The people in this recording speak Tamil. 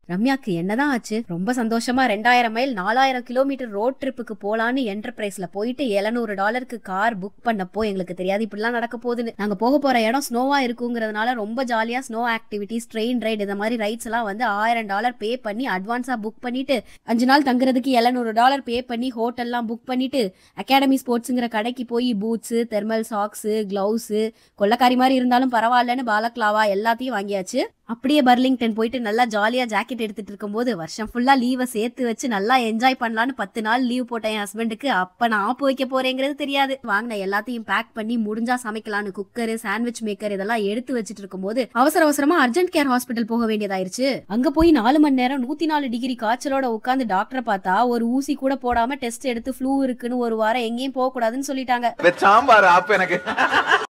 ரம்யாக்கு என்னதான் ஆச்சு ரொம்ப சந்தோஷமா ரெண்டாயிரம் மைல் நாலாயிரம் கிலோமீட்டர் ரோட் ட்ரிப்புக்கு போலான்னு என்டர்பிரைஸ்ல போயிட்டு 700 டாலருக்கு கார் புக் பண்ணப்போ எங்களுக்கு தெரியாது இப்படிலாம் நடக்க போகுதுன்னு நாங்க போக போற இடம் ஸ்னோவா இருக்குங்கிறதுனால ரொம்ப ஜாலியா ஸ்னோ ஆக்டிவிட்டிஸ் ட்ரெயின் ரைடு இந்த மாதிரி ரைட்ஸ் எல்லாம் வந்து ஆயிரம் டாலர் பே பண்ணி அட்வான்ஸா புக் பண்ணிட்டு அஞ்சு நாள் தங்குறதுக்கு 700 டாலர் பே பண்ணி ஹோட்டல்லாம் புக் பண்ணிட்டு அகாடமி ஸ்போர்ட்ஸுங்கிற கடைக்கு போய் பூட்ஸ் தெர்மல் சாக்ஸ் கிளவுஸ் கொள்ளக்காரி மாதிரி இருந்தாலும் பரவாயில்லன்னு பாலக்லாவா எல்லாத்தையும் வாங்கியாச்சு அப்படியே பர்லிங்டன் போயிட்டு நல்லா ஜாலியா ஜாக்கெட் எடுத்துட்டு இருக்கும்போது வருஷம் ஃபுல்லா லீவை சேர்த்து வச்சு நல்லா என்ஜாய் பண்ணலான்னு பத்து நாள் லீவ் போட்டேன் என் ஹஸ்பண்டுக்கு அப்ப நான் ஆப்பு வைக்க போறேங்கிறது தெரியாது வாங்கின எல்லாத்தையும் பேக் பண்ணி முடிஞ்சா சமைக்கலான்னு குக்கர் சாண்ட்விச் மேக்கர் இதெல்லாம் எடுத்து வச்சுட்டு இருக்கும்போது அவசர அவசரமா அர்ஜென்ட் கேர் ஹாஸ்பிட்டல் போக வேண்டியதாயிருச்சு அங்க போய் நாலு மணி நேரம் நூத்தி நாலு டிகிரி காய்ச்சலோட உட்காந்து டாக்டரை பார்த்தா ஒரு ஊசி கூட போடாம டெஸ்ட் எடுத்து ஃப்ளூ இருக்குன்னு ஒரு வாரம் எங்கேயும் போக கூடாதுன்னு சொல்லிட்டாங்க சாம்பார் ஆப் எனக்கு